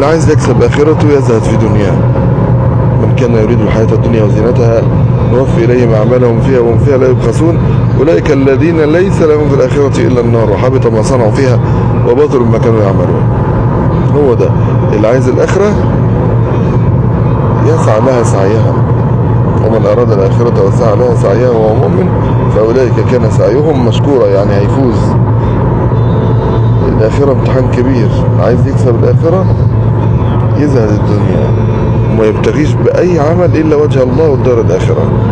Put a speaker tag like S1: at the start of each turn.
S1: اللي عايز يكسب آخرته يزهد في دنياه من كان يريد الحياة الدنيا وزينتها نوفي إليهم أعمالهم فيها وهم فيها لا يبخسون أولئك الذين ليس لهم في الآخرة إلا النار وحبط ما صنعوا فيها وباطل ما كانوا يعملون هو ده اللي عايز الآخرة يسعى لها سعيها ومن أراد الآخرة وسعى لها سعيها وهو مؤمن فأولئك كان سعيهم مشكورا يعني هيفوز الآخرة امتحان كبير عايز يكسب الآخرة يزهد الدنيا وما يبتغيش بأي عمل إلا وجه الله والدار الآخرة